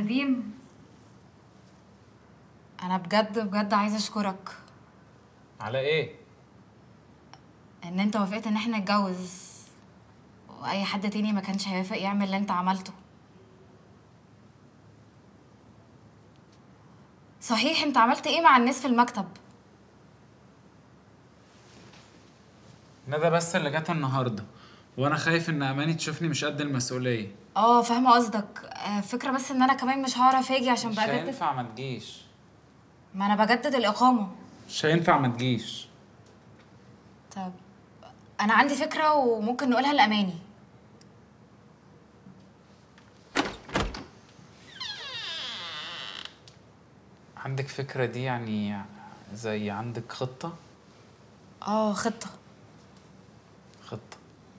نديم انا بجد بجد عايزه اشكرك على ايه ان انت وافقت ان احنا نتجوز واي حد تاني ما كانش هيوافق يعمل اللي انت عملته صحيح انت عملت ايه مع الناس في المكتب ندى بس اللي جت النهارده وانا خايف ان اماني تشوفني مش قد المسؤوليه اه فاهمه قصدك آه، فكره بس ان انا كمان مش هعرف اجي عشان مش بجدد هينفع ما تجيش ما انا بجدد الاقامه مش هينفع ما تجيش طب انا عندي فكره وممكن نقولها لاماني عندك فكرة دي يعني زي عندك خطة اه خطه خطة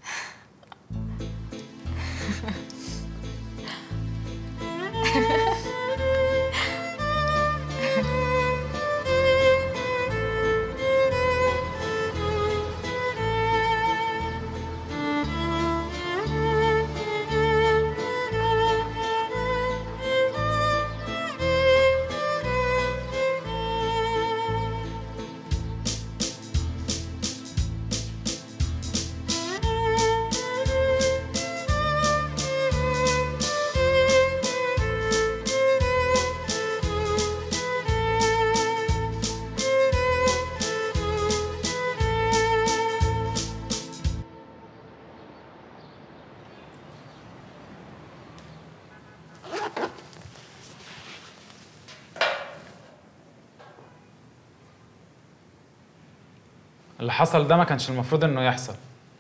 اللي حصل ده ما كانش المفروض انه يحصل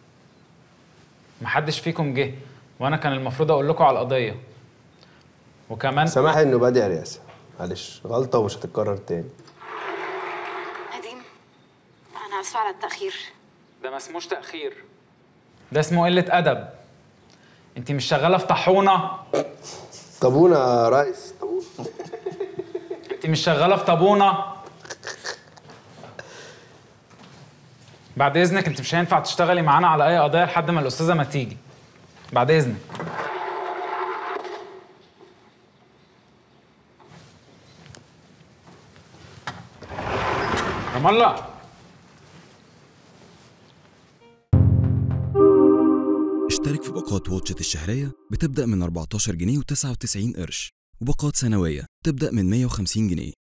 محدش فيكم جه وانا كان المفروض اقول لكم على القضية وكمان سامحني انه بادئ يا رياسه معلش غلطه ومش هتتكرر تاني نديم انا اسفه على التاخير ده ما اسموش تأخير ده اسمه قلة أدب انت مش شغالة في طاحونة طابونه يا ريس طابونه انت مش شغالة في طابونة بعد اذنك انت مش هينفع تشتغلي معانا على اي قضية لحد ما الأستاذة ما تيجي بعد اذنك رام الله اشترك في باقات واتشت الشهرية بتبدأ من 14 جنيه و99 قرش وباقات سنوية تبدأ من 150 جنيه